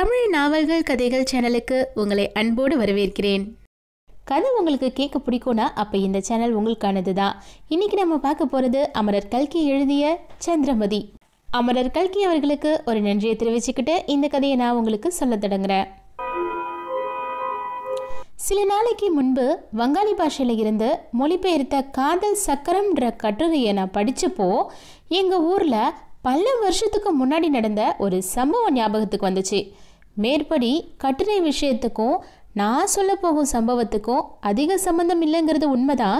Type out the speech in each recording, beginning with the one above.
தமிழ் நாவல்கள் கதைகள் சேனலுக்கு உங்களை அன்போடு வரவேற்கிறேன் கதை உங்களுக்கு கேட்க பிடிக்கும்னா அப்போ இந்த சேனல் உங்களுக்கானது தான் இன்னைக்கு நம்ம பார்க்க போகிறது அமரர் கல்கி எழுதிய சந்திரமதி அமரர் கல்கி அவர்களுக்கு ஒரு நன்றியை தெரிவிச்சுக்கிட்டு இந்த கதையை நான் உங்களுக்கு சொல்ல தொடங்குறேன் சில நாளைக்கு முன்பு வங்காளி பாஷையில் இருந்து மொழிபெயர்த்த காதல் சக்கரம்ன்ற கட்டுரையை நான் படித்தப்போ எங்கள் ஊரில் பல வருஷத்துக்கு முன்னாடி நடந்த ஒரு சம்பவம் ஞாபகத்துக்கு வந்துச்சு மேற்படி கட்டுரை விஷயத்துக்கும் நான் சொல்ல போகும் சம்பவத்துக்கும் அதிக சம்பந்தம் இல்லைங்கிறது உண்மைதான்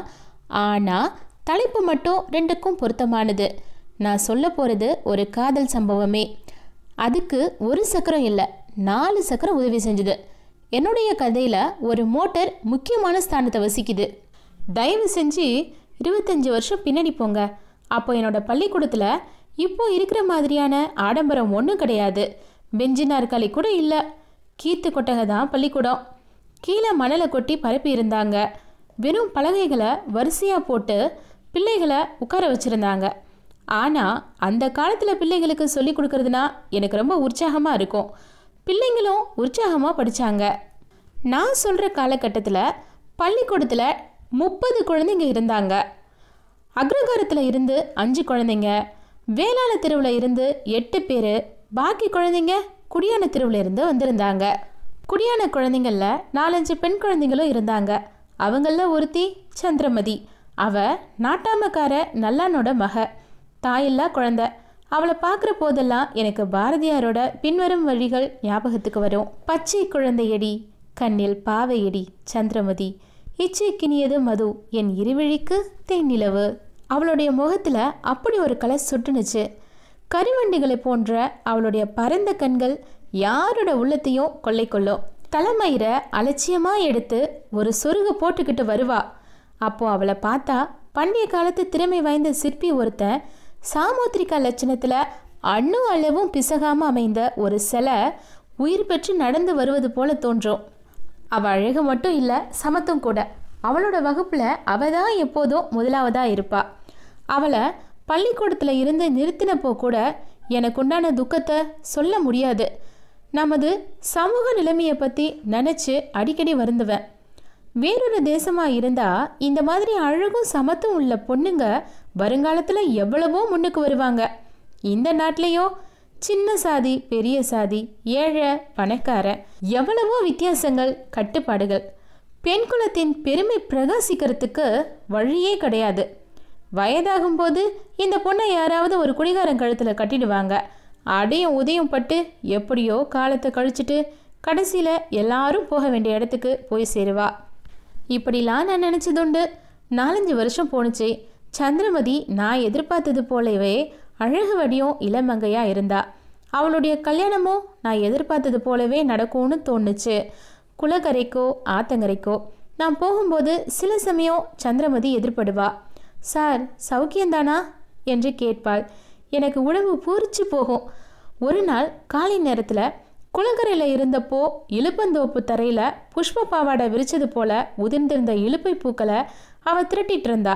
ஆனால் தலைப்பு மட்டும் ரெண்டுக்கும் பொருத்தமானது நான் சொல்ல போகிறது ஒரு காதல் சம்பவமே அதுக்கு ஒரு சக்கரம் இல்லை நாலு சக்கரம் உதவி செஞ்சுது என்னுடைய கதையில் ஒரு மோட்டர் முக்கியமான ஸ்தானத்தை வசிக்குது தயவு செஞ்சு இருபத்தஞ்சி வருஷம் பின்னாடி போங்க அப்போ என்னோட பள்ளிக்கூடத்தில் இப்போ இருக்கிற மாதிரியான ஆடம்பரம் ஒன்றும் கிடையாது பெஞ்சு நாற்காலி கூட இல்லை கீத்து கொட்டகை தான் பள்ளிக்கூடம் கீழே மணலை கொட்டி பரப்பி இருந்தாங்க வெறும் பலகைகளை வரிசையாக போட்டு பிள்ளைகளை உட்கார வச்சுருந்தாங்க ஆனால் அந்த காலத்தில் பிள்ளைகளுக்கு சொல்லி கொடுக்கறதுனா எனக்கு ரொம்ப உற்சாகமாக இருக்கும் பிள்ளைங்களும் உற்சாகமாக படித்தாங்க நான் சொல்கிற காலகட்டத்தில் பள்ளிக்கூடத்தில் முப்பது குழந்தைங்க இருந்தாங்க அக்ரகாரத்தில் இருந்து அஞ்சு குழந்தைங்க வேளாண் தெருவில் இருந்து எட்டு பேர் பாக்கி குழந்தைங்க குடியான தெருவில் இருந்து வந்திருந்தாங்க குடியான குழந்தைங்களில் நாலஞ்சு பெண் குழந்தைங்களும் இருந்தாங்க அவங்கள ஒருத்தி சந்திரமதி அவ நாட்டாமக்கார நல்லானோட மக தாயில்லா குழந்தை அவளை பார்க்குற போதெல்லாம் எனக்கு பாரதியாரோட பின்வரும் வழிகள் ஞாபகத்துக்கு வரும் பச்சை குழந்தையடி கண்ணில் பாவையடி சந்திரமதி இச்சை கிணியது மது என் இருவிழிக்கு தேனிலவு அவளுடைய முகத்தில் அப்படி ஒரு கலை சுட்டுனுச்சு கருவண்டிகளை போன்ற அவளுடைய பரந்த கண்கள் யாரோட உள்ளத்தையும் கொள்ளை கொள்ளும் தலைமயிரை அலட்சியமாக எடுத்து ஒரு சொருகு போட்டுக்கிட்டு வருவா அப்போ அவளை பார்த்தா பண்டைய காலத்து திறமை வாய்ந்த சிற்பி ஒருத்தன் சாமுத்திரிகா லட்சணத்தில் அணு அளவும் பிசகாமல் அமைந்த ஒரு சிலை உயிர் பெற்று நடந்து வருவது போல தோன்றும் அவள் அழகு மட்டும் இல்லை சமத்தும் கூட அவளோட வகுப்பில் அவ தான் எப்போதும் முதலாவதாக இருப்பா அவளை பள்ளிக்கூடத்தில் இருந்து நிறுத்தினப்போ கூட எனக்கு உண்டான துக்கத்தை சொல்ல முடியாது நமது சமூக நிலைமையை பற்றி நினச்சி அடிக்கடி வருந்துவேன் வேறொரு தேசமாக இருந்தால் இந்த மாதிரி அழகும் சமத்தும் உள்ள பொண்ணுங்க வருங்காலத்தில் எவ்வளவோ முன்னுக்கு வருவாங்க இந்த நாட்டிலேயோ சின்ன சாதி பெரிய சாதி ஏழை பணக்காரன் எவ்வளவோ வித்தியாசங்கள் கட்டுப்பாடுகள் பெண் குலத்தின் பெருமை பிரகாசிக்கிறதுக்கு வழியே கிடையாது வயதாகும்போது இந்த பொண்ணை யாராவது ஒரு குடிகாரன் கழுத்தில் கட்டிடுவாங்க அடையும் உதயம் பட்டு எப்படியோ காலத்தை கழிச்சிட்டு கடைசியில் எல்லாரும் போக வேண்டிய இடத்துக்கு போய் சேருவா இப்படிலாம் நான் நினச்சதுண்டு நாலஞ்சு வருஷம் போணுச்சு சந்திரமதி நான் எதிர்பார்த்தது போலவே அழகு வடியும் இளமங்கையாக இருந்தா அவளுடைய கல்யாணமும் நான் எதிர்பார்த்தது போலவே நடக்கும்னு தோணுச்சு குளக்கரைக்கோ ஆத்தங்கரைக்கோ நான் போகும்போது சில சமயம் சந்திரமதி எதிர்படுவா சார் சௌக்கியந்தானா என்று கேட்பாள் எனக்கு உடம்பு பூரிச்சு போகும் ஒரு நாள் காலை நேரத்தில் குளக்கரையில் இருந்தப்போ இழுப்பந்தோப்பு தரையில் புஷ்ப பாவாடை விரிச்சது போல உதிர்ந்திருந்த இழுப்பை பூக்களை அவள் திரட்டிட்டு இருந்தா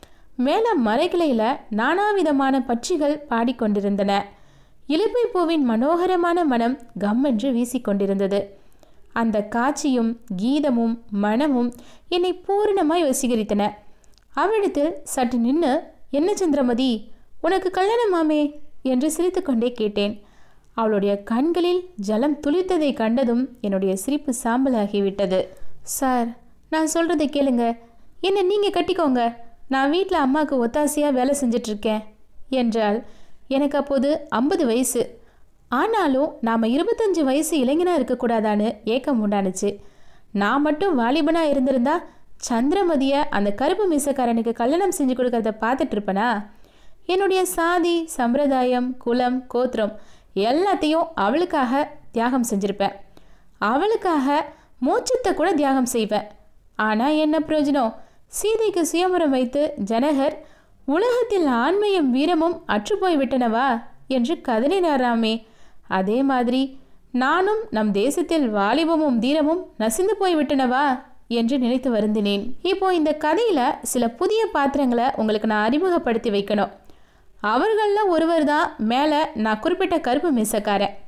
மேலே மலைக்கிளையில் நானாவிதமான பட்சிகள் பாடிக்கொண்டிருந்தன இலுப்பை பூவின் மனோகரமான மனம் கம்மென்று வீசிக்கொண்டிருந்தது அந்த காட்சியும் கீதமும் மனமும் என்னை பூரணமாய் வசீகரித்தன அவளிடத்தில் சற்று நின்று என்ன சந்திரமதி உனக்கு கல்யாணமாமே என்று சிரித்துக்கொண்டே கேட்டேன் அவளுடைய கண்களில் ஜலம் துளித்ததை கண்டதும் என்னுடைய சிரிப்பு சாம்பலாகிவிட்டது சார் நான் சொல்கிறதை கேளுங்க என்னை நீங்கள் கட்டிக்கோங்க நான் வீட்டில் அம்மாவுக்கு ஒத்தாசையாக வேலை செஞ்சிட்ருக்கேன் என்றால் எனக்கு அப்போது ஐம்பது வயசு ஆனாலும் நாம் இருபத்தஞ்சி வயசு இளைஞனாக இருக்கக்கூடாதான்னு ஏக்கம் உண்டானுச்சு நான் மட்டும் வாலிபனாக இருந்திருந்தா சந்திரமதியை அந்த கருப்பு மீசக்காரனுக்கு கல்யாணம் செஞ்சு கொடுக்கறத பார்த்துட்டு இருப்பனா என்னுடைய சாதி சம்பிரதாயம் குலம் கோத்திரம் எல்லாத்தையும் அவளுக்காக தியாகம் செஞ்சுருப்பேன் அவளுக்காக மோட்சத்தை கூட தியாகம் செய்வேன் ஆனால் என்ன பிரயோஜனம் சீதைக்கு சுயமரம் வைத்து ஜனகர் உலகத்தில் ஆண்மையும் வீரமும் அற்றுப்போய் விட்டனவா என்று கதறினாராமே அதே மாதிரி நானும் நம் தேசத்தில் வாலிபமும் தீரமும் நசிந்து போய் விட்டனவா என்று நினைத்து வருந்தினேன் இப்போ இந்த கதையில் சில புதிய பாத்திரங்களை உங்களுக்கு நான் அறிமுகப்படுத்தி வைக்கணும் அவர்களில் ஒருவர் தான் மேலே நான் குறிப்பிட்ட கருப்பு மீசக்காரன்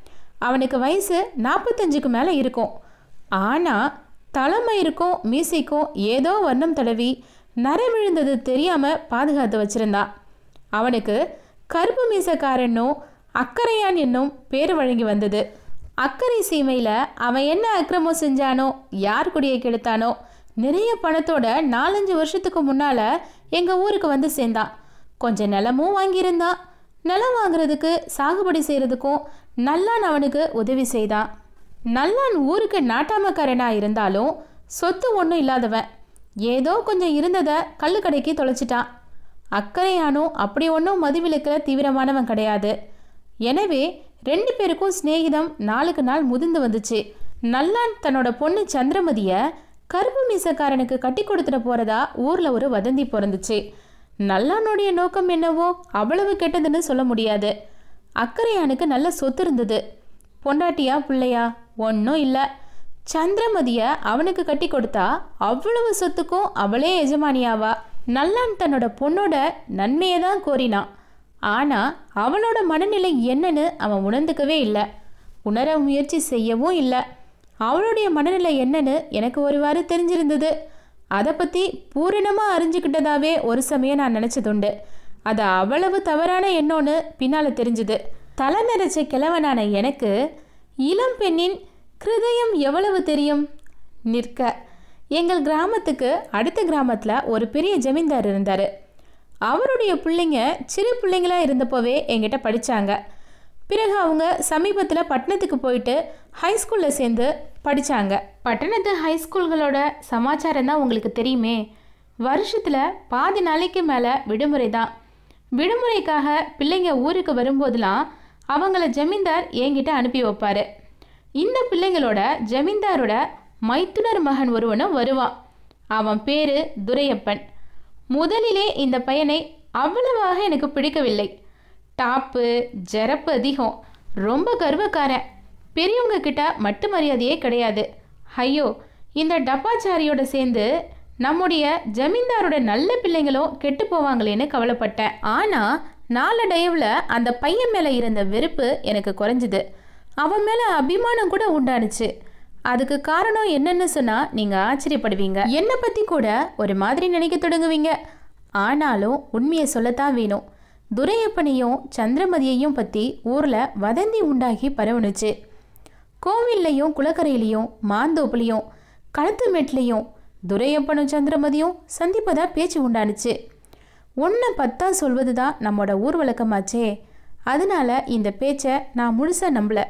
அவனுக்கு வயசு நாற்பத்தஞ்சுக்கு மேலே இருக்கும் ஆனால் தலைமயிருக்கும் மீசைக்கும் ஏதோ வர்ணம் தடவி நரை விழுந்தது தெரியாமல் பாதுகாத்து வச்சிருந்தான் அவனுக்கு கருப்பு மீசக்காரனும் அக்கறையான் என்னும் பேர் வழங்கி வந்தது அக்கறை சீமையில் அவன் என்ன அக்கிரமம் செஞ்சானோ யார் குடியை கெடுத்தானோ நிறைய பணத்தோட நாலஞ்சு வருஷத்துக்கு முன்னால் எங்கள் ஊருக்கு வந்து சேர்ந்தான் கொஞ்சம் நிலமும் வாங்கியிருந்தான் நிலம் வாங்குறதுக்கு சாகுபடி செய்கிறதுக்கும் நல்லான் அவனுக்கு உதவி செய்தான் நல்லான் ஊருக்கு நாட்டாமக்காரனாக இருந்தாலும் சொத்து ஒன்றும் இல்லாதவன் ஏதோ கொஞ்சம் இருந்ததை கள்ளுக்கடைக்கு தொலைச்சிட்டான் அக்கறையானும் அப்படி ஒன்றும் மதுவிலக்கில் தீவிரமானவன் கிடையாது எனவே ரெண்டு பேருக்கும் சிநேகிதம் நாளுக்கு நாள் முதிர்ந்து வந்துச்சு நல்லான் தன்னோட பொண்ணு சந்திரமதியை கருப்பு மீசக்காரனுக்கு கட்டி கொடுத்துட போறதா ஊரில் ஒரு வதந்தி பிறந்துச்சு நல்லானுடைய நோக்கம் என்னவோ அவ்வளவு கெட்டதுன்னு சொல்ல முடியாது அக்கறையானுக்கு நல்ல சொத்து இருந்தது பொண்டாட்டியா பிள்ளையா ஒன்றும் இல்லை சந்திரமதியை அவனுக்கு கட்டி கொடுத்தா அவ்வளவு சொத்துக்கும் அவளே எஜமானியாவா நல்லான் தன்னோட பொண்ணோட நன்மையை தான் கோரினான் ஆனால் அவனோட மனநிலை என்னன்னு அவன் உணர்ந்துக்கவே இல்லை உணர முயற்சி செய்யவும் இல்லை அவளுடைய மனநிலை என்னன்னு எனக்கு ஒருவாறு தெரிஞ்சிருந்தது அதை பற்றி பூரணமாக அறிஞ்சுக்கிட்டதாவே ஒரு சமயம் நான் நினச்சதுண்டு அது அவ்வளவு தவறான எண்ணோன்னு பின்னால் தெரிஞ்சுது தலை நிறைச்ச கிழவனான எனக்கு இளம் பெண்ணின் கிருதயம் எவ்வளவு தெரியும் நிற்க எங்கள் கிராமத்துக்கு அடுத்த கிராமத்தில் ஒரு பெரிய ஜமீன்தார் இருந்தார் அவருடைய பிள்ளைங்க சிறு பிள்ளைங்களா இருந்தப்போவே என்கிட்ட படித்தாங்க பிறகு அவங்க சமீபத்தில் பட்டணத்துக்கு போயிட்டு ஹைஸ்கூலில் சேர்ந்து படித்தாங்க பட்டணத்து ஹைஸ்கூல்களோட சமாச்சாரம் தான் உங்களுக்கு தெரியுமே வருஷத்தில் பாதி நாளைக்கு மேலே விடுமுறை தான் விடுமுறைக்காக பிள்ளைங்க ஊருக்கு வரும்போதெல்லாம் அவங்கள ஜமீன்தார் என்கிட்ட அனுப்பி வைப்பார் இந்த பிள்ளைங்களோட ஜமீன்தாரோட மைத்துனர் மகன் ஒருவனும் வருவான் அவன் பேர் துரையப்பன் முதலிலே இந்த பையனை அவ்வளவாக எனக்கு பிடிக்கவில்லை டாப்பு ஜரப்பு அதிகம் ரொம்ப கர்வக்காரன் பெரியவங்க கிட்ட மட்டு மரியாதையே கிடையாது ஐயோ இந்த டப்பாச்சாரியோட சேர்ந்து நம்முடைய ஜமீன்தாரோட நல்ல பிள்ளைங்களும் கெட்டு போவாங்களேன்னு கவலைப்பட்டேன் ஆனால் நாளடைவில் அந்த பையன் மேலே இருந்த வெறுப்பு எனக்கு குறைஞ்சிது அவன் மேலே அபிமானம் கூட உண்டானுச்சு அதுக்கு காரணம் என்னன்னு சொன்னால் நீங்கள் ஆச்சரியப்படுவீங்க என்னை பற்றி கூட ஒரு மாதிரி நினைக்க தொடங்குவீங்க ஆனாலும் உண்மையை சொல்லத்தான் வேணும் துரையப்பனையும் சந்திரமதியையும் பற்றி ஊரில் வதந்தி உண்டாகி பரவுனுச்சு கோவில்லையும் குளக்கரையிலையும் மாந்தோப்புலையும் களத்துமேட்லையும் துரையப்பனும் சந்திரமதியும் சந்திப்பதா பேச்சு உண்டானுச்சு ஒன்றை பத்தா சொல்வது தான் நம்மளோட ஊர் வழக்கமாச்சே அதனால இந்த பேச்சை நான் முழுசாக நம்பலை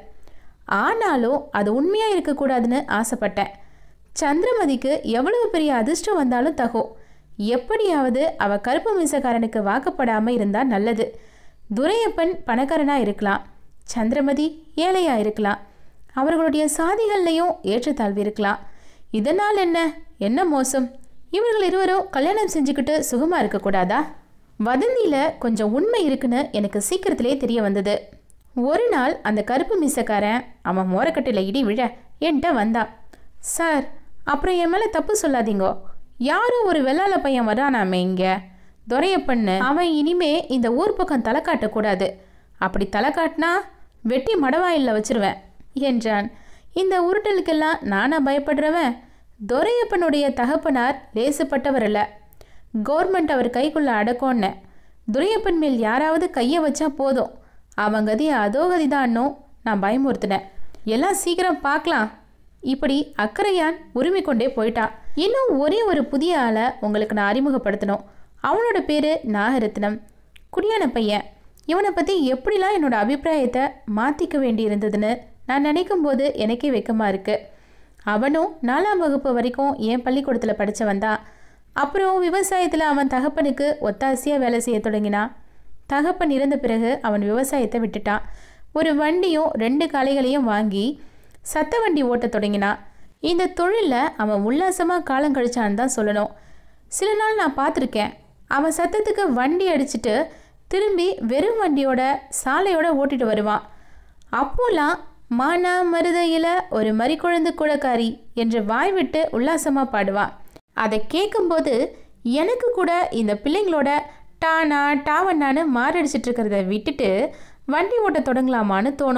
ஆனாலும் அது உண்மையாக இருக்கக்கூடாதுன்னு ஆசைப்பட்டேன் சந்திரமதிக்கு எவ்வளவு பெரிய அதிர்ஷ்டம் வந்தாலும் தகும் எப்படியாவது அவ கருப்பு மீசக்காரனுக்கு வாக்கப்படாமல் இருந்தால் நல்லது துரையப்பன் பணக்காரனாக இருக்கலாம் சந்திரமதி ஏழையாக இருக்கலாம் அவர்களுடைய சாதிகள்லையும் ஏற்றத்தாழ்வு இருக்கலாம் இதனால் என்ன என்ன மோசம் இவர்கள் இருவரும் கல்யாணம் செஞ்சுக்கிட்டு சுகமாக இருக்கக்கூடாதா வதந்தியில் கொஞ்சம் உண்மை இருக்குன்னு எனக்கு சீக்கிரத்திலே தெரிய வந்தது ஒரு நாள் அந்த கருப்பு மீசக்காரன் அவன் மோரக்கட்டில் இடி விழ என்கிட்ட வந்தான் சார் அப்புறம் என் மேலே தப்பு சொல்லாதீங்கோ யாரோ ஒரு வெள்ளாள பையன் வரானாமே இங்கே துரையப்பண்ணு அவன் இனிமே இந்த ஊர் பக்கம் தலை காட்டக்கூடாது அப்படி தலை காட்டினா வெட்டி மடவாயில்ல வச்சிருவேன் என்றான் இந்த உருட்டலுக்கெல்லாம் நானா பயப்படுறவன் துரையப்பனுடைய தகப்பனார் லேசுப்பட்டவர் அல்ல கவர்மெண்ட் அவர் கைக்குள்ள அடக்கோன்னு துரையப்பன் மேல் யாராவது கையை வச்சா போதும் அவன் கதி அதோ கதிதான்னு நான் பயமுறுத்தினேன் எல்லாம் சீக்கிரம் பார்க்கலாம் இப்படி அக்கறையான் உரிமை கொண்டே போயிட்டான் இன்னும் ஒரே ஒரு புதிய ஆளை உங்களுக்கு நான் அறிமுகப்படுத்தணும் அவனோட பேர் நாகரத்னம் குடியான பையன் இவனை பற்றி எப்படிலாம் என்னோட அபிப்பிராயத்தை மாற்றிக்க வேண்டியிருந்ததுன்னு நான் நினைக்கும் போது எனக்கே வெக்கமாக இருக்குது அவனும் நாலாம் வகுப்பு வரைக்கும் என் பள்ளிக்கூடத்தில் படித்தவன் தான் அப்புறம் விவசாயத்தில் அவன் தகப்பனுக்கு ஒத்தாசையாக வேலை செய்ய தொடங்கினான் தகப்பன் இறந்த பிறகு அவன் விவசாயத்தை விட்டுட்டான் ஒரு வண்டியும் ரெண்டு காளைகளையும் வாங்கி சத்த வண்டி ஓட்டத் தொடங்கினான் இந்த தொழிலில் அவன் உல்லாசமாக காலம் கழிச்சான்னு தான் சொல்லணும் சில நாள் நான் பார்த்துருக்கேன் அவன் சத்தத்துக்கு வண்டி அடிச்சிட்டு திரும்பி வெறும் வண்டியோட சாலையோட ஓட்டிட்டு வருவான் அப்போலாம் மானா மருதையில் ஒரு மறிக்குழந்து குழக்காரி என்று வாய் விட்டு உல்லாசமாக பாடுவான் அதை கேட்கும்போது எனக்கு கூட இந்த பிள்ளைங்களோட டானா டாவண்ணான்னு மாரடிச்சிட்டு இருக்கிறத விட்டுட்டு வண்டி ஓட்ட தொடங்கலாமான்னு தோணும்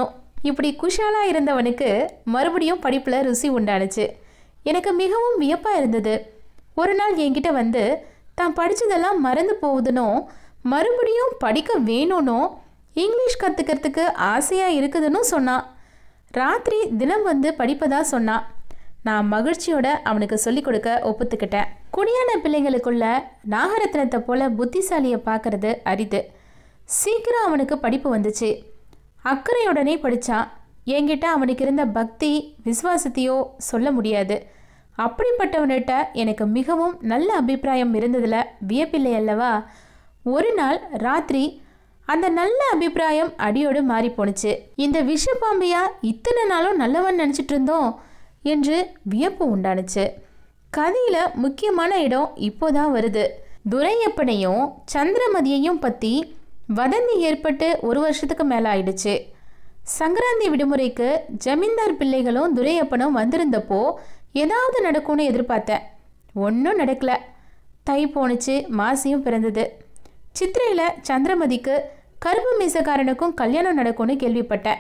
இப்படி குஷாலாக இருந்தவனுக்கு மறுபடியும் படிப்பில் ருசி உண்டானுச்சு எனக்கு மிகவும் வியப்பாக இருந்தது ஒரு நாள் என்கிட்ட வந்து தான் படித்ததெல்லாம் மறந்து போகுதுனோ மறுபடியும் படிக்க வேணும்னோ இங்கிலீஷ் கற்றுக்கிறதுக்கு ஆசையாக இருக்குதுன்னு சொன்னான் ராத்திரி தினம் வந்து படிப்பதா சொன்னான் நான் மகிழ்ச்சியோட அவனுக்கு சொல்லிக் கொடுக்க ஒப்புத்துக்கிட்டேன் குடியான பிள்ளைங்களுக்குள்ள நாகரத்னத்தை போல புத்திசாலியை பார்க்கறது அரிது சீக்கிரம் அவனுக்கு படிப்பு வந்துச்சு அக்கறையுடனே படித்தான் என்கிட்ட அவனுக்கு இருந்த பக்தி விசுவாசத்தையோ சொல்ல முடியாது அப்படிப்பட்டவன்கிட்ட எனக்கு மிகவும் நல்ல அபிப்பிராயம் இருந்ததில் வியப்பில்லை அல்லவா ஒரு நாள் ராத்திரி அந்த நல்ல அபிப்பிராயம் அடியோடு மாறி போணுச்சு இந்த விஷப்பாம்பையா இத்தனை நாளும் நல்லவன் நினச்சிட்டு இருந்தோம் என்று வியப்பு உண்டானுச்சு கதையில் முக்கியமான இடம் இப்போதான் வருது துரையப்பனையும் சந்திரமதியையும் பற்றி வதந்தி ஏற்பட்டு ஒரு வருஷத்துக்கு மேலே ஆயிடுச்சு சங்கராந்தி விடுமுறைக்கு ஜமீன்தார் பிள்ளைகளும் துரையப்பனும் வந்திருந்தப்போ ஏதாவது நடக்கும்னு எதிர்பார்த்தேன் ஒன்றும் நடக்கல தை போணுச்சு மாசியும் பிறந்தது சித்திரையில் சந்திரமதிக்கு கருப்பு மீசக்காரனுக்கும் கல்யாணம் நடக்கும்னு கேள்விப்பட்டேன்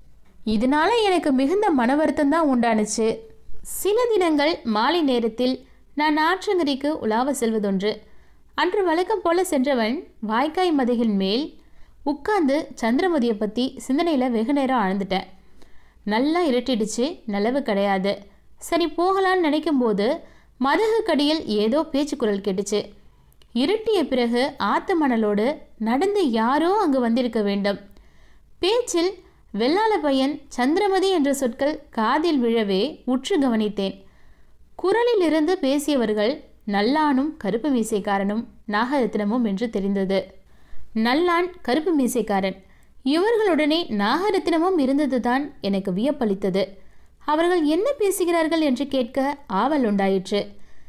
இதனால எனக்கு மிகுந்த மன வருத்தம் தான் உண்டானுச்சு சில தினங்கள் மாலை நேரத்தில் நான் ஆற்றங்கரைக்கு உலாவ செல்வதொன்று அன்று வழக்கம் போல சென்றவன் வாய்க்காய் மதையின் மேல் உட்கார்ந்து சந்திரமதியை பற்றி சிந்தனையில் வெகு நேரம் ஆழ்ந்துட்டேன் நல்லா இருட்டிடுச்சு நிலவு கிடையாது சரி போகலான்னு நினைக்கும்போது மதகு கடியில் ஏதோ பேச்சு குரல் கேட்டுச்சு இருட்டிய பிறகு ஆத்து மணலோடு நடந்து யாரோ அங்கு வந்திருக்க வேண்டும் பேச்சில் வெள்ளாள பையன் சந்திரமதி என்ற சொற்கள் காதில் விழவே உற்று கவனித்தேன் குரலிலிருந்து பேசியவர்கள் நல்லானும் கருப்பு மீசைக்காரனும் நாகரத்னமும் என்று தெரிந்தது நல்லான் கருப்பு மீசைக்காரன் இவர்களுடனே நாகரத்னமும் இருந்ததுதான் எனக்கு வியப்பளித்தது அவர்கள் என்ன பேசுகிறார்கள் என்று கேட்க ஆவல் உண்டாயிற்று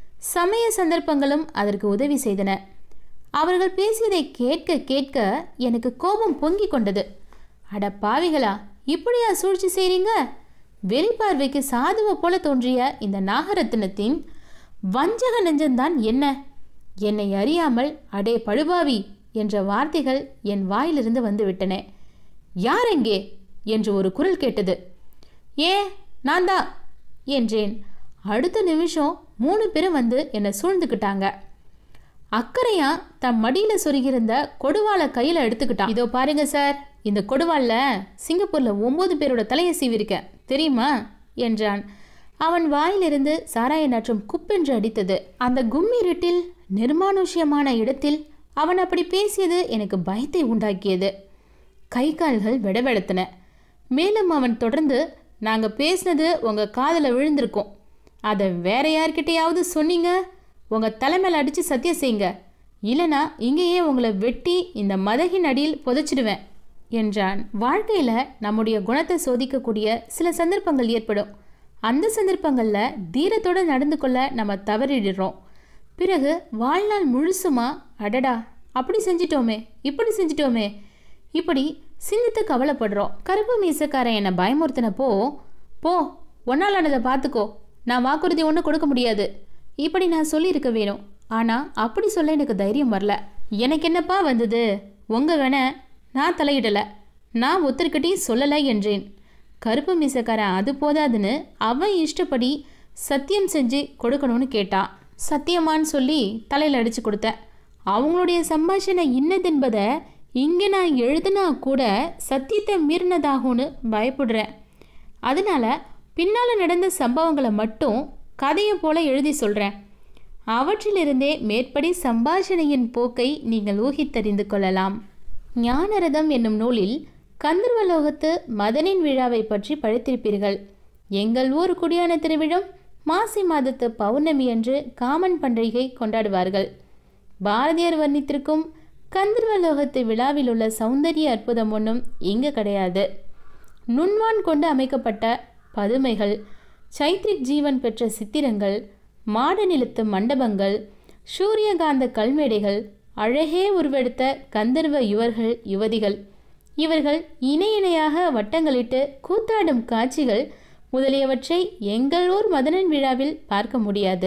சமய சந்தர்ப்பங்களும் அதற்கு உதவி செய்தன அவர்கள் பேசியதை கேட்க கேட்க எனக்கு கோபம் பொங்கிக் கொண்டது அட பாவிகளா இப்படியா சூழ்ச்சி செய்றீங்க வெளிப்பார்வைக்கு சாதுவை போல தோன்றிய இந்த நாகரத்னத்தின் வஞ்சக நெஞ்சந்தான் என்ன என்னை அறியாமல் அடே பழுபாவி என்ற வார்த்தைகள் என் வாயிலிருந்து வந்துவிட்டன யார் எங்கே என்று ஒரு குரல் கேட்டது ஏ நான் தான் என்றேன் அடுத்த நிமிஷம் மூணு பேரும் வந்து என்னை சூழ்ந்துக்கிட்டாங்க அக்கறையா தம் மடியில் சொருகியிருந்த கொடுவாளை கையில் எடுத்துக்கிட்டான் இதோ பாருங்க சார் இந்த கொடுவாளில் சிங்கப்பூரில் ஒம்பது பேரோட தலையை சீவிருக்கேன் தெரியுமா என்றான் அவன் வாயிலிருந்து சாராய நாற்றம் குப்பென்று அடித்தது அந்த கும்மிருட்டில் நிர்மானுஷ்யமான இடத்தில் அவன் அப்படி பேசியது எனக்கு பயத்தை உண்டாக்கியது கை கால்கள் விடவெடுத்தன மேலும் அவன் தொடர்ந்து நாங்கள் பேசினது உங்கள் காதில் விழுந்திருக்கோம் அதை வேற யார்கிட்டயாவது சொன்னீங்க உங்கள் தலைமையில் அடித்து சத்தியம் செய்யுங்க இல்லைனா இங்கேயே உங்களை வெட்டி இந்த மதகின் அடியில் புதைச்சிடுவேன் என்றான் வாழ்க்கையில் நம்முடைய குணத்தை சோதிக்கக்கூடிய சில சந்தர்ப்பங்கள் ஏற்படும் அந்த சந்தர்ப்பங்களில் தீரத்தோடு நடந்து கொள்ள நம்ம தவறிடுறோம் பிறகு வாழ்நாள் முழுசுமா அடடா அப்படி செஞ்சிட்டோமே இப்படி செஞ்சிட்டோமே இப்படி சிந்தித்து கவலைப்படுறோம் கருப்பு மீசக்காரன் என்னை பயமுறுத்தினப்போ போ ஒன்னாலானதை பார்த்துக்கோ நான் வாக்குறுதி ஒன்றும் கொடுக்க முடியாது இப்படி நான் சொல்லியிருக்க வேணும் ஆனால் அப்படி சொல்ல எனக்கு தைரியம் வரல எனக்கு என்னப்பா வந்தது உங்கள் வேண நான் தலையிடலை நான் ஒருத்தர்கிட்டையும் சொல்லலை என்றேன் கருப்பு மீசக்காரன் அது போதாதுன்னு அவன் இஷ்டப்படி சத்தியம் செஞ்சு கொடுக்கணும்னு கேட்டான் சத்தியமான்னு சொல்லி தலையில் அடித்து கொடுத்தேன் அவங்களுடைய சம்பாஷணை இன்னதென்பதை இங்கே நான் எழுதுனா கூட சத்தியத்தை மீறினதாகும்னு பயப்படுறேன் அதனால பின்னால் நடந்த சம்பவங்களை மட்டும் கதையை போல எழுதி சொல்கிறேன் அவற்றிலிருந்தே மேற்படி சம்பாஷணையின் போக்கை நீங்கள் ஊகித்தறிந்து கொள்ளலாம் ஞானரதம் என்னும் நூலில் கந்தர்வலோகத்து மதனின் விழாவை பற்றி படித்திருப்பீர்கள் எங்கள் ஊர் குடியான திருவிழம் மாசி மாதத்து பௌர்ணமி அன்று காமன் பண்டிகை கொண்டாடுவார்கள் பாரதியார் வர்ணித்திருக்கும் கந்தர்வலோகத்து விழாவில் உள்ள சௌந்தரிய அற்புதம் ஒன்றும் இங்கு கிடையாது நுண்வான் கொண்டு அமைக்கப்பட்ட பதுமைகள் சைத்ரிக் ஜீவன் பெற்ற சித்திரங்கள் மாட நிலத்து மண்டபங்கள் சூரியகாந்த கல்மேடைகள் அழகே உருவெடுத்த கந்தர்வ யுவர்கள் யுவதிகள் இவர்கள் இணை இணையாக வட்டங்களிட்டு கூத்தாடும் காட்சிகள் முதலியவற்றை எங்கள் ஊர் மதனன் விழாவில் பார்க்க முடியாது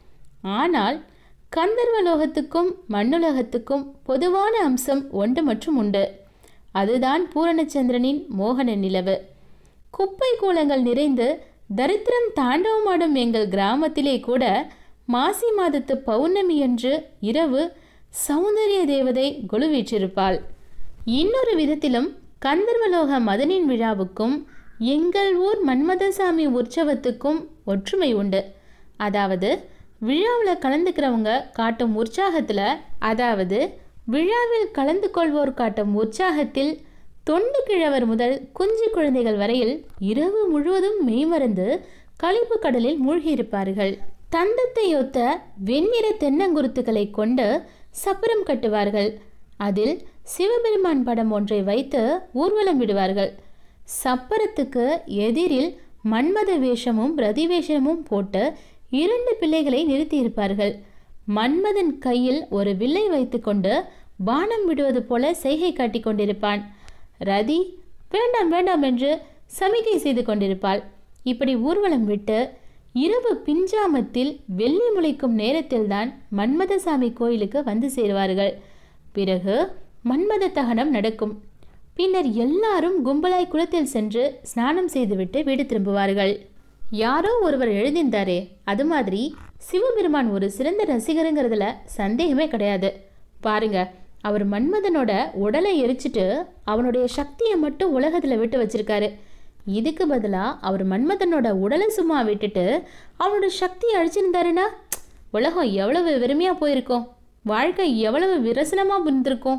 ஆனால் கந்தர்வலோகத்துக்கும் மண்ணுலகத்துக்கும் பொதுவான அம்சம் ஒன்று மற்றும் உண்டு அதுதான் பூரணச்சந்திரனின் மோகன நிலவு குப்பை கூலங்கள் நிறைந்து தரித்திரம் தாண்டவமாடும் எங்கள் கிராமத்திலே கூட மாசி மாதத்து பௌர்ணமி அன்று இரவு சௌந்தரிய தேவதை கொலு வீற்றிருப்பாள் இன்னொரு விதத்திலும் கந்தர்வலோக மதனின் விழாவுக்கும் எங்கள் ஊர் மன்மதசாமி உற்சவத்துக்கும் ஒற்றுமை உண்டு அதாவது விழாவில் கலந்துக்கிறவங்க காட்டும் உற்சாகத்தில் அதாவது விழாவில் கலந்து கொள்வோர் காட்டும் உற்சாகத்தில் தொண்டு கிழவர் முதல் குஞ்சு குழந்தைகள் வரையில் இரவு முழுவதும் மெய்மறந்து கழிப்பு கடலில் மூழ்கியிருப்பார்கள் தந்தத்தையொத்த வெண்ணிற தென்னங்குருத்துக்களை கொண்டு சப்பரம் கட்டுவார்கள் அதில் சிவபெருமான் படம் ஒன்றை வைத்து ஊர்வலம் விடுவார்கள் சப்பரத்துக்கு எதிரில் மன்மத வேஷமும் பிரதிவேஷமும் போட்டு இரண்டு பிள்ளைகளை நிறுத்தியிருப்பார்கள் மன்மதன் கையில் ஒரு வில்லை வைத்துக்கொண்டு பானம் விடுவது போல செய்கை காட்டிக் கொண்டிருப்பான் ரதி வேண்டாம் வேண்டாம் என்று சமிகை செய்து கொண்டிருப்பாள் இப்படி ஊர்வலம் விட்டு இரவு பிஞ்சாமத்தில் வெள்ளி முளைக்கும் நேரத்தில்தான் மன்மதசாமி கோயிலுக்கு வந்து சேருவார்கள் பிறகு மன்மத தகனம் நடக்கும் பின்னர் எல்லாரும் கும்பலாய் குளத்தில் சென்று ஸ்நானம் செய்துவிட்டு வீடு திரும்புவார்கள் யாரோ ஒருவர் எழுதியிருந்தாரே அது மாதிரி சிவபெருமான் ஒரு சிறந்த ரசிகருங்கிறதுல சந்தேகமே கிடையாது பாருங்க அவர் மன்மதனோட உடலை எரிச்சிட்டு அவனுடைய சக்தியை மட்டும் உலகத்தில் விட்டு வச்சிருக்காரு இதுக்கு பதிலாக அவர் மன்மதனோட உடலை சும்மா விட்டுட்டு அவனோட சக்தியை அழிச்சிருந்தாருன்னா உலகம் எவ்வளவு வெறுமையாக போயிருக்கும் வாழ்க்கை எவ்வளவு விரசனமாக இருந்திருக்கும்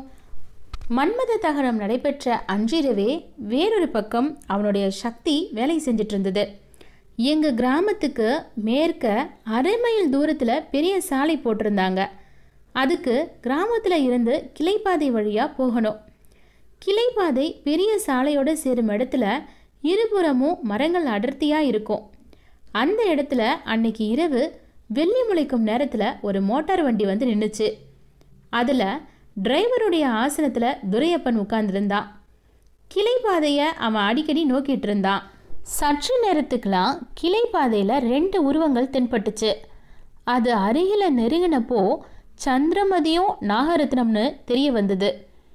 மன்மத தகனம் நடைபெற்ற அன்றிரவே வேறொரு பக்கம் அவனுடைய சக்தி வேலை செஞ்சிட்டு இருந்தது எங்கள் கிராமத்துக்கு மேற்க அரை மைல் தூரத்தில் பெரிய சாலை போட்டிருந்தாங்க அதுக்கு கிராமத்தில் இருந்து கிளைப்பாதை வழியாக போகணும் கிளைப்பாதை பெரிய சாலையோடு சேரும் இடத்துல இருபுறமும் மரங்கள் அடர்த்தியாக இருக்கும் அந்த இடத்துல அன்னைக்கு இரவு வெள்ளி முளைக்கும் நேரத்தில் ஒரு மோட்டார் வண்டி வந்து நின்றுச்சு அதில் டிரைவருடைய ஆசனத்தில் துரையப்பன் உட்கார்ந்திருந்தான் கிளைப்பாதையை அவன் அடிக்கடி நோக்கிட்டு இருந்தான் சற்று நேரத்துக்கெலாம் கிளைப்பாதையில் ரெண்டு உருவங்கள் தென்பட்டுச்சு அது அருகில் நெருங்கினப்போ சந்திரமதியும் நாகரத்னம்னு தெரிய வந்தது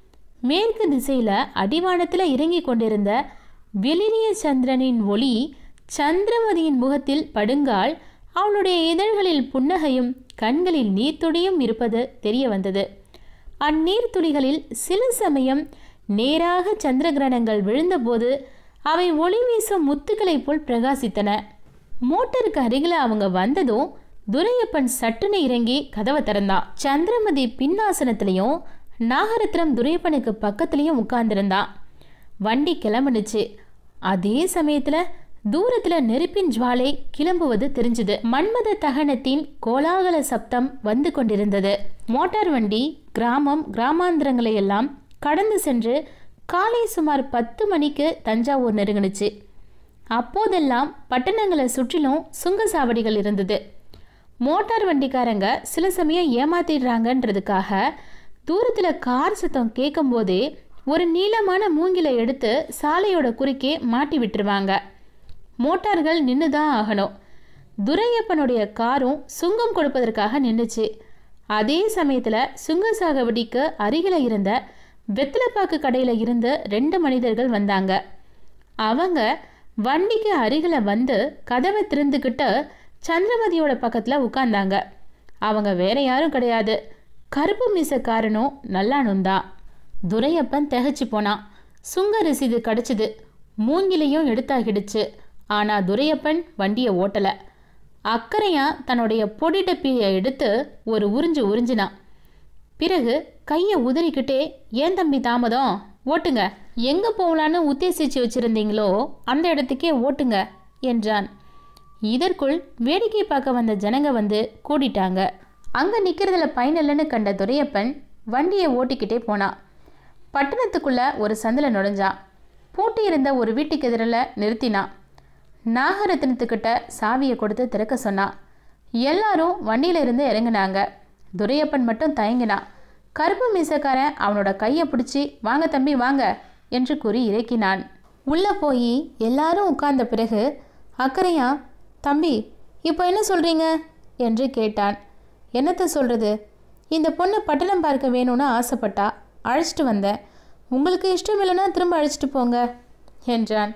மேற்கு திசையில் அடிவானத்தில் இறங்கி கொண்டிருந்த வெளிரிய சந்திரனின் ஒளி சந்திரமதியின் முகத்தில் படுங்கால் அவளுடைய இதழ்களில் புன்னகையும் கண்களில் நீர்த்துளியும் இருப்பது தெரிய வந்தது அந்நீர் துளிகளில் சில சமயம் நேராக சந்திர கிரகணங்கள் விழுந்தபோது அவை ஒளி வீசும் முத்துக்களைப் போல் பிரகாசித்தன மோட்டருக்கு அருகில் அவங்க வந்ததும் துரையப்பன் சட்டுன்னு இறங்கி கதவை திறந்தான் சந்திரமதி பின்னாசனத்திலையும் நாகரத்னம் துரையப்பனுக்கு பக்கத்துலேயும் உட்கார்ந்திருந்தான் வண்டி கிளம்புனுச்சு அதே சமயத்தில் தூரத்தில் நெருப்பின் ஜுவாலை கிளம்புவது தெரிஞ்சுது மன்மத தகனத்தின் கோலாகல சப்தம் வந்து கொண்டிருந்தது மோட்டார் வண்டி கிராமம் கிராமாந்திரங்களை எல்லாம் கடந்து சென்று காலை சுமார் பத்து மணிக்கு தஞ்சாவூர் நெருங்கினுச்சு அப்போதெல்லாம் பட்டணங்களை சுற்றிலும் சுங்கசாவடிகள் இருந்தது மோட்டார் வண்டிக்காரங்க சில சமயம் ஏமாத்திடுறாங்கன்றதுக்காக தூரத்தில் கார் சத்தம் கேட்கும்போதே ஒரு நீளமான மூங்கிலை எடுத்து சாலையோட குறுக்கே மாட்டி விட்டுருவாங்க மோட்டார்கள் நின்று தான் ஆகணும் துரையப்பனுடைய காரும் சுங்கம் கொடுப்பதற்காக நின்றுச்சு அதே சமயத்தில் சுங்க சாகுபடிக்கு அருகில் இருந்த வெத்தலைப்பாக்கு கடையில் இருந்து ரெண்டு மனிதர்கள் வந்தாங்க அவங்க வண்டிக்கு அருகில் வந்து கதவை திறந்துக்கிட்டு சந்திரமதியோட பக்கத்தில் உட்கார்ந்தாங்க அவங்க வேற யாரும் கிடையாது கருப்பு மீசக்காரனும் நல்லானும் தான் துரையப்பன் திகச்சு போனான் சுங்க ரசீது கிடச்சிது மூங்கிலையும் எடுத்தாகிடுச்சு ஆனால் துரையப்பன் வண்டியை ஓட்டலை அக்கறையா தன்னுடைய பொடி டப்பியை எடுத்து ஒரு உறிஞ்சு உறிஞ்சினான் பிறகு கையை உதறிக்கிட்டே ஏன் தம்பி தாமதம் ஓட்டுங்க எங்கே போகலான்னு உத்தேசித்து வச்சுருந்தீங்களோ அந்த இடத்துக்கே ஓட்டுங்க என்றான் இதற்குள் வேடிக்கை பார்க்க வந்த ஜனங்க வந்து கூடிட்டாங்க அங்கே நிற்கிறதுல பயனில்லைன்னு கண்ட துரையப்பன் வண்டியை ஓட்டிக்கிட்டே போனான் பட்டணத்துக்குள்ளே ஒரு சந்தில் நுழைஞ்சான் பூட்டி இருந்த ஒரு வீட்டுக்கு எதிரில் நிறுத்தினான் நாகரத்னத்துக்கிட்ட சாவியை கொடுத்து திறக்க சொன்னான் எல்லாரும் வண்டியில இருந்து இறங்குனாங்க துரையப்பன் மட்டும் தயங்கினான் கருப்பு மீசக்காரன் அவனோட கையை பிடிச்சி வாங்க தம்பி வாங்க என்று கூறி இறக்கினான் உள்ளே போய் எல்லாரும் உட்கார்ந்த பிறகு அக்கறையா தம்பி இப்போ என்ன சொல்கிறீங்க என்று கேட்டான் என்னத்தை சொல்கிறது இந்த பொண்ணு பட்டணம் பார்க்க வேணும்னு ஆசைப்பட்டா அழைச்சிட்டு வந்தேன் உங்களுக்கு இஷ்டம் இல்லைன்னா திரும்ப அழைச்சிட்டு போங்க என்றான்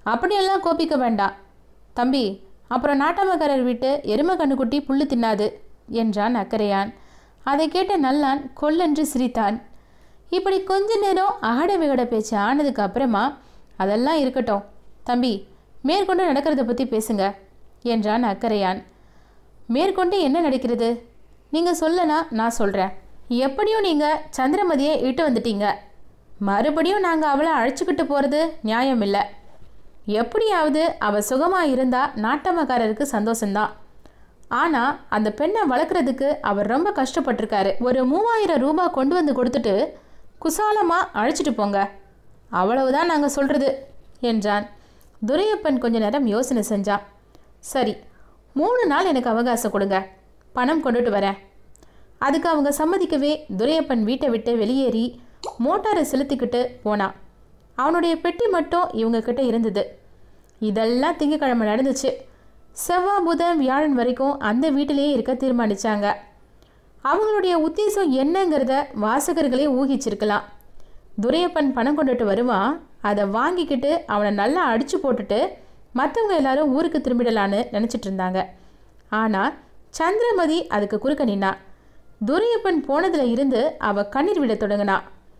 அப்படியெல்லாம் கோபிக்க வேண்டாம் தம்பி அப்புறம் நாட்டாமக்காரர் வீட்டு எருமை கண்ணுக்குட்டி புல்லு தின்னாது என்றான் அக்கரையான் அதை கேட்ட நல்லான் கொல்லென்று சிரித்தான் இப்படி கொஞ்ச நேரம் அகட விகட பேச்சு ஆனதுக்கு அப்புறமா அதெல்லாம் இருக்கட்டும் தம்பி மேற்கொண்டு நடக்கிறத பற்றி பேசுங்க என்றான் அக்கரையான் மேற்கொண்டு என்ன நடக்கிறது நீங்கள் சொல்லனா நான் சொல்கிறேன் எப்படியும் நீங்கள் சந்திரமதியை இட்டு வந்துட்டீங்க மறுபடியும் நாங்கள் அவளை அழைச்சிக்கிட்டு போகிறது நியாயம் இல்லை எப்படியாவது அவள் சுகமாக இருந்தால் நாட்டமக்காரருக்கு சந்தோஷம்தான் ஆனால் அந்த பெண்ணை வளர்க்குறதுக்கு அவர் ரொம்ப கஷ்டப்பட்டிருக்காரு ஒரு மூவாயிரம் ரூபாய் கொண்டு வந்து கொடுத்துட்டு குசாலமாக அழைச்சிட்டு போங்க அவ்வளவுதான் நாங்கள் சொல்கிறது என்றான் துரையப்பன் கொஞ்ச நேரம் யோசனை செஞ்சான் சரி மூணு நாள் எனக்கு அவகாசம் கொடுங்க பணம் கொண்டுட்டு வரேன் அதுக்கு அவங்க சம்மதிக்கவே துரையப்பன் வீட்டை விட்டு வெளியேறி மோட்டாரை செலுத்திக்கிட்டு போனான் அவனுடைய பெட்டி மட்டும் இவங்க கிட்ட இருந்தது இதெல்லாம் திங்கக்கிழமை நடந்துச்சு செவ்வாய் புதன் வியாழன் வரைக்கும் அந்த வீட்டிலேயே இருக்க தீர்மானிச்சாங்க அவங்களுடைய உத்தேசம் என்னங்கிறத வாசகர்களே ஊகிச்சிருக்கலாம் துரையப்பன் பணம் கொண்டுட்டு வருவான் அதை வாங்கிக்கிட்டு அவனை நல்லா அடிச்சு போட்டுட்டு மற்றவங்க எல்லாரும் ஊருக்கு திரும்பிடலான்னு நினச்சிட்டு இருந்தாங்க ஆனால் சந்திரமதி அதுக்கு குறுக்க நின்னா துரையப்பன் போனதுல இருந்து அவ கண்ணீர் விட தொடங்கினா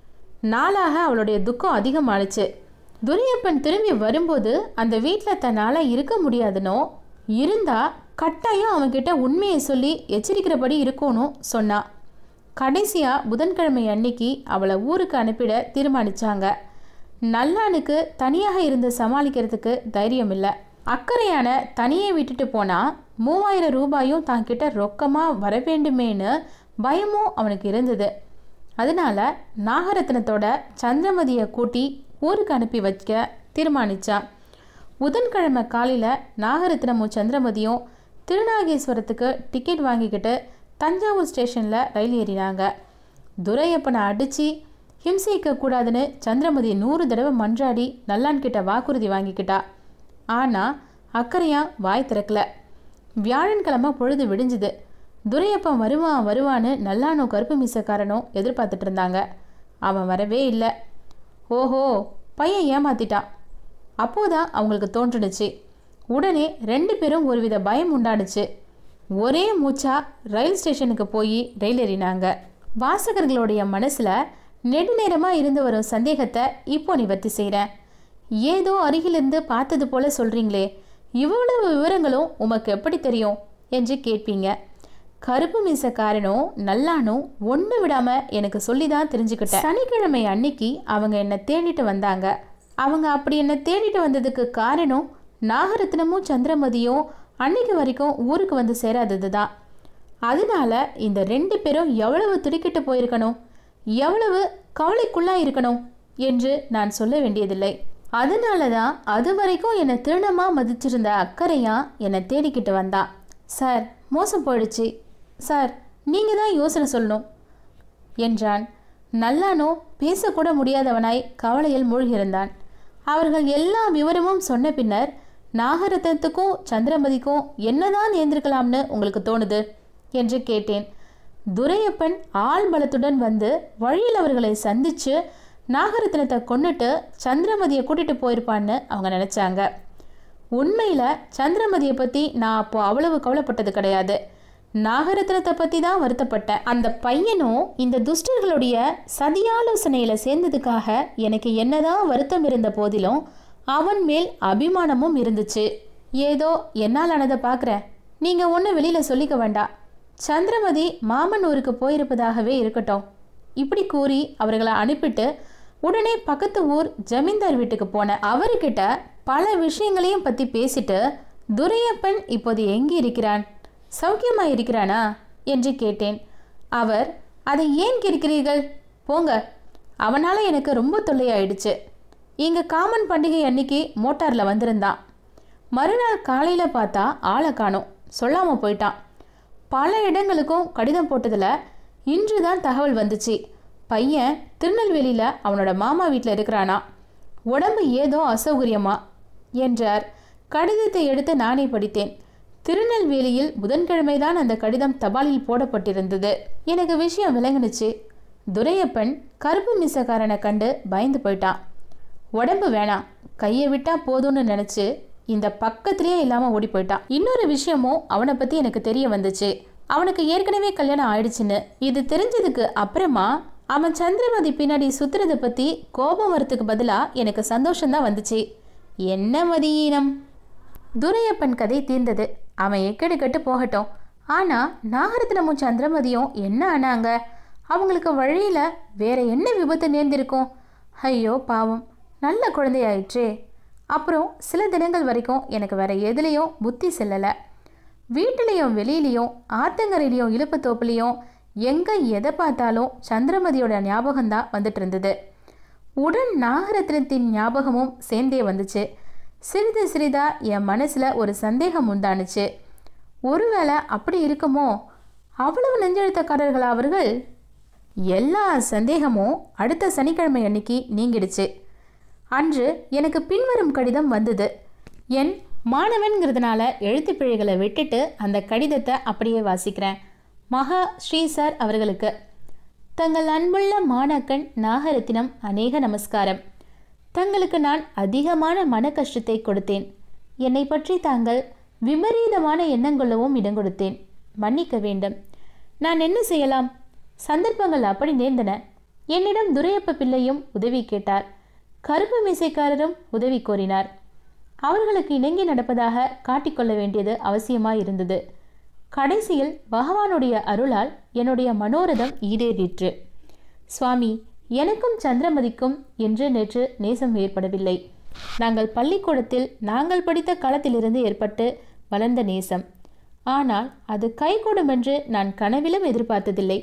நாளாக அவளுடைய துக்கம் அதிகமானுச்சு துரையப்பன் திரும்பி வரும்போது அந்த வீட்டில் தன்னால் இருக்க முடியாதுனோ இருந்தா கட்டாயம் அவன்கிட்ட உண்மையை சொல்லி எச்சரிக்கிறபடி இருக்கணும் சொன்னா கடைசியாக புதன்கிழமை அன்னைக்கு அவளை ஊருக்கு அனுப்பிட தீர்மானிச்சாங்க நல்லானுக்கு தனியாக இருந்து சமாளிக்கிறதுக்கு தைரியம் இல்லை அக்கறையான தனியே விட்டுட்டு போனால் மூவாயிரம் ரூபாயும் தான் கிட்ட ரொக்கமாக வர வேண்டுமேன்னு பயமும் அவனுக்கு இருந்தது அதனால நாகரத்னத்தோட சந்திரமதியை கூட்டி ஊருக்கு அனுப்பி வைக்க தீர்மானிச்சான் புதன்கிழமை காலையில் நாகரத்னமும் சந்திரமதியும் திருநாகேஸ்வரத்துக்கு டிக்கெட் வாங்கிக்கிட்டு தஞ்சாவூர் ஸ்டேஷனில் ரயில் ஏறினாங்க துரையப்பனை அடித்து ஹிம்சிக்க கூடாதுன்னு சந்திரமதி நூறு தடவை மன்றாடி நல்லான்கிட்ட வாக்குறுதி வாங்கிக்கிட்டா ஆனால் அக்கறையா வாய் திறக்கல வியாழன்கிழமை பொழுது விடிஞ்சுது துரையப்பன் வருவான் வருவான்னு நல்லானோ கருப்பு மீசக்காரனும் எதிர்பார்த்துட்டு இருந்தாங்க அவன் வரவே இல்லை ஓஹோ பையன் ஏமாத்திட்டான் அப்போதான் அவங்களுக்கு தோன்றுனுச்சு உடனே ரெண்டு பேரும் ஒருவித பயம் உண்டானுச்சு ஒரே மூச்சா ரயில் ஸ்டேஷனுக்கு போய் ரயில் ஏறினாங்க வாசகர்களுடைய மனசுல நெடுநேரமாக இருந்து வரும் சந்தேகத்தை இப்போ நிவர்த்தி செய்கிறேன் ஏதோ அருகிலிருந்து பார்த்தது போல சொல்றீங்களே இவ்வளவு விவரங்களும் உமக்கு எப்படி தெரியும் என்று கேட்பீங்க கருப்பு மீசக்காரனும் நல்லானும் ஒன்று விடாம எனக்கு சொல்லி தான் தெரிஞ்சுக்கிட்டேன் சனிக்கிழமை அன்னைக்கு அவங்க என்னை தேடிட்டு வந்தாங்க அவங்க அப்படி என்னை தேடிட்டு வந்ததுக்கு காரணம் நாகரத்னமும் சந்திரமதியும் அன்னைக்கு வரைக்கும் ஊருக்கு வந்து சேராதது தான் அதனால இந்த ரெண்டு பேரும் எவ்வளவு துடிக்கிட்டு போயிருக்கணும் எவ்வளவு கவலைக்குள்ளா இருக்கணும் என்று நான் சொல்ல வேண்டியதில்லை அதனால தான் அது வரைக்கும் என்னை திருணமாக மதிச்சிருந்த அக்கறையா என்னை தேடிக்கிட்டு வந்தா சார் மோசம் போயிடுச்சு சார் நீங்கள் தான் யோசனை சொல்லணும் என்றான் நல்லானோ பேசக்கூட முடியாதவனாய் கவலையில் மூழ்கியிருந்தான் அவர்கள் எல்லா விவரமும் சொன்ன பின்னர் நாகரத்னத்துக்கும் சந்திரமதிக்கும் என்னதான் நேர்ந்திருக்கலாம்னு உங்களுக்கு தோணுது என்று கேட்டேன் துரையப்பன் ஆள் பலத்துடன் வந்து வழியில் அவர்களை சந்திச்சு நாகரத்னத்தை கொன்னுட்டு சந்திரமதியை கூட்டிட்டு போயிருப்பான்னு அவங்க நினைச்சாங்க உண்மையில் சந்திரமதியை பற்றி நான் அப்போ அவ்வளவு கவலைப்பட்டது கிடையாது நாகரத்னத்தை பற்றி தான் வருத்தப்பட்டேன் அந்த பையனும் இந்த துஷ்டர்களுடைய சதியாலோசனையில் சேர்ந்ததுக்காக எனக்கு என்னதான் வருத்தம் இருந்த போதிலும் அவன் மேல் அபிமானமும் இருந்துச்சு ஏதோ என்னால் ஆனதை பார்க்குறேன் நீங்கள் ஒன்றும் வெளியில் சொல்லிக்க வேண்டாம் சந்திரமதி மாமன் ஊருக்கு போயிருப்பதாகவே இருக்கட்டும் இப்படி கூறி அவர்களை அனுப்பிட்டு உடனே பக்கத்து ஊர் ஜமீன்தார் வீட்டுக்கு போன அவர்கிட்ட பல விஷயங்களையும் பற்றி பேசிட்டு துரையப்பன் இப்போது எங்கே இருக்கிறான் சௌக்கியமா இருக்கிறானா என்று கேட்டேன் அவர் அதை ஏன் கேட்கிறீர்கள் போங்க அவனால் எனக்கு ரொம்ப தொல்லையாயிடுச்சு இங்கே காமன் பண்டிகை அன்னைக்கு மோட்டாரில் வந்திருந்தான் மறுநாள் காலையில் பார்த்தா ஆளை காணோம் சொல்லாமல் போயிட்டான் பல இடங்களுக்கும் கடிதம் போட்டதில் இன்று தான் தகவல் வந்துச்சு பையன் திருநெல்வேலியில் அவனோட மாமா வீட்டில் இருக்கிறானா உடம்பு ஏதோ அசௌகரியமா என்றார் கடிதத்தை எடுத்து நானே படித்தேன் திருநெல்வேலியில் புதன்கிழமைதான் அந்த கடிதம் தபாலில் போடப்பட்டிருந்தது எனக்கு விஷயம் விளங்குனுச்சு துரையப்பன் கருப்பு மிசக்காரனை கண்டு பயந்து போயிட்டான் உடம்பு வேணாம் கையை விட்டா போதும்னு நினைச்சு இந்த பக்கத்திலேயே இல்லாம ஓடி போயிட்டான் இன்னொரு விஷயமும் அவனை பத்தி எனக்கு தெரிய வந்துச்சு அவனுக்கு ஏற்கனவே கல்யாணம் ஆயிடுச்சுன்னு இது தெரிஞ்சதுக்கு அப்புறமா அவன் சந்திரமதி பின்னாடி சுத்துறதை பத்தி கோபம் வரத்துக்கு பதிலா எனக்கு சந்தோஷம்தான் வந்துச்சு என்ன மதியீனம் துரையப்பன் கதை தீர்ந்தது அவன் எக்கடி கட்டு போகட்டும் ஆனா நாகரத்னமும் சந்திரமதியும் என்ன ஆனாங்க அவங்களுக்கு வழியில வேற என்ன விபத்து நேர்ந்திருக்கும் ஐயோ பாவம் நல்ல குழந்தையாயிற்றே அப்புறம் சில தினங்கள் வரைக்கும் எனக்கு வேற எதுலேயும் புத்தி செல்லலை வீட்டிலையும் வெளியிலையும் ஆத்தங்கரையிலையும் இழுப்பு தோப்புலையும் எங்கே எதை பார்த்தாலும் சந்திரமதியோட ஞாபகம்தான் வந்துட்டு இருந்தது உடன் நாகரத்னத்தின் ஞாபகமும் சேர்ந்தே வந்துச்சு சிறிது சிறிதா என் மனசில் ஒரு சந்தேகம் உண்டானுச்சு ஒருவேளை அப்படி இருக்குமோ அவ்வளவு நெஞ்செழுத்தக்காரர்களா அவர்கள் எல்லா சந்தேகமும் அடுத்த சனிக்கிழமை அன்னைக்கு நீங்கிடுச்சு அன்று எனக்கு பின்வரும் கடிதம் வந்தது என் மாணவன்கிறதுனால எழுத்து பிழைகளை விட்டுட்டு அந்த கடிதத்தை அப்படியே வாசிக்கிறேன் மகா ஸ்ரீ சார் அவர்களுக்கு தங்கள் அன்புள்ள மாணாக்கன் நாகரத்தினம் அநேக நமஸ்காரம் தங்களுக்கு நான் அதிகமான மன கஷ்டத்தை கொடுத்தேன் என்னை பற்றி தாங்கள் விபரீதமான எண்ணங்கொள்ளவும் இடம் கொடுத்தேன் மன்னிக்க வேண்டும் நான் என்ன செய்யலாம் சந்தர்ப்பங்கள் அப்படி நேர்ந்தன என்னிடம் துரையப்ப பிள்ளையும் உதவி கேட்டார் கருப்பு மீசைக்காரரும் உதவி கோரினார் அவர்களுக்கு இணங்கி நடப்பதாக காட்டிக்கொள்ள வேண்டியது அவசியமாய் இருந்தது கடைசியில் பகவானுடைய அருளால் என்னுடைய மனோரதம் ஈடேறிற்று சுவாமி எனக்கும் சந்திரமதிக்கும் என்று நேற்று நேசம் ஏற்படவில்லை நாங்கள் பள்ளிக்கூடத்தில் நாங்கள் படித்த காலத்திலிருந்து ஏற்பட்டு வளர்ந்த நேசம் ஆனால் அது கைகூடும் என்று நான் கனவிலும் எதிர்பார்த்ததில்லை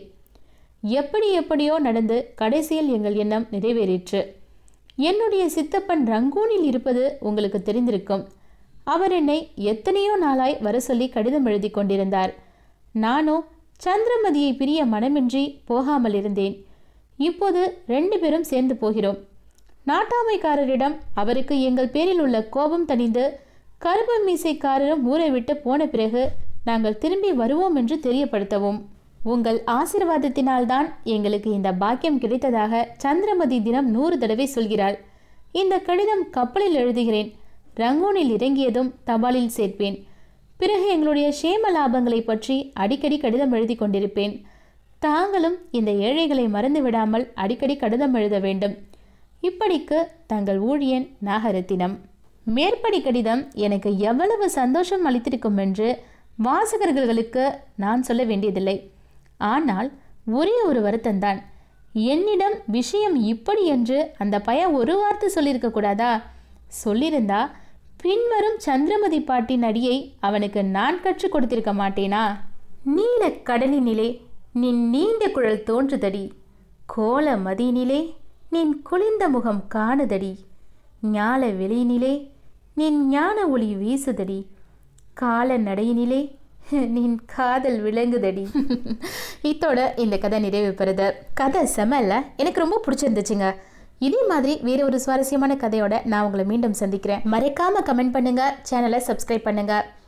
எப்படி எப்படியோ நடந்து கடைசியில் எங்கள் எண்ணம் நிறைவேறிற்று என்னுடைய சித்தப்பன் ரங்கூனில் இருப்பது உங்களுக்கு தெரிந்திருக்கும் அவர் என்னை எத்தனையோ நாளாய் வர சொல்லி கடிதம் எழுதி கொண்டிருந்தார் நானோ சந்திரமதியை பிரிய மனமின்றி போகாமல் இருந்தேன் இப்போது ரெண்டு பேரும் சேர்ந்து போகிறோம் நாட்டாமைக்காரரிடம் அவருக்கு எங்கள் பேரில் உள்ள கோபம் தணிந்து கருப்பு மீசைக்காரரும் ஊரை விட்டு போன பிறகு நாங்கள் திரும்பி வருவோம் என்று தெரியப்படுத்தவும் உங்கள் ஆசிர்வாதத்தினால்தான் எங்களுக்கு இந்த பாக்கியம் கிடைத்ததாக சந்திரமதி தினம் நூறு தடவை சொல்கிறாள் இந்த கடிதம் கப்பலில் எழுதுகிறேன் ரங்கோனில் இறங்கியதும் தபாலில் சேர்ப்பேன் பிறகு எங்களுடைய சேம லாபங்களை பற்றி அடிக்கடி கடிதம் எழுதி கொண்டிருப்பேன் தாங்களும் இந்த ஏழைகளை மறந்து விடாமல் அடிக்கடி கடிதம் எழுத வேண்டும் இப்படிக்கு தங்கள் ஊழியன் நாகரத்தினம் மேற்படி கடிதம் எனக்கு எவ்வளவு சந்தோஷம் அளித்திருக்கும் என்று வாசகர்களுக்கு நான் சொல்ல வேண்டியதில்லை ஆனால் ஒரே ஒரு வருத்தம்தான் என்னிடம் விஷயம் இப்படி என்று அந்த பையன் ஒரு வார்த்தை சொல்லியிருக்க கூடாதா சொல்லியிருந்தா பின்வரும் சந்திரமதி பாட்டின் அடியை அவனுக்கு நான் கற்றுக் கொடுத்திருக்க மாட்டேனா நீல கடலினிலே நின் நீண்ட குழல் தோன்றுதடி கோல மதியினிலே நின் குளிர்ந்த முகம் காணுதடி ஞால வெளியினிலே நின் ஞான ஒளி வீசுதடி கால நடையினிலே நின் காதல் விளங்குதடி இத்தோட இந்த கதை நிறைவு பெறுது கதை செமல்ல எனக்கு ரொம்ப பிடிச்சிருந்துச்சுங்க இதே மாதிரி வேற ஒரு சுவாரஸ்யமான கதையோட நான் உங்களை மீண்டும் சந்திக்கிறேன் மறைக்காம கமெண்ட் பண்ணுங்க சேனலை சப்ஸ்கிரைப் பண்ணுங்க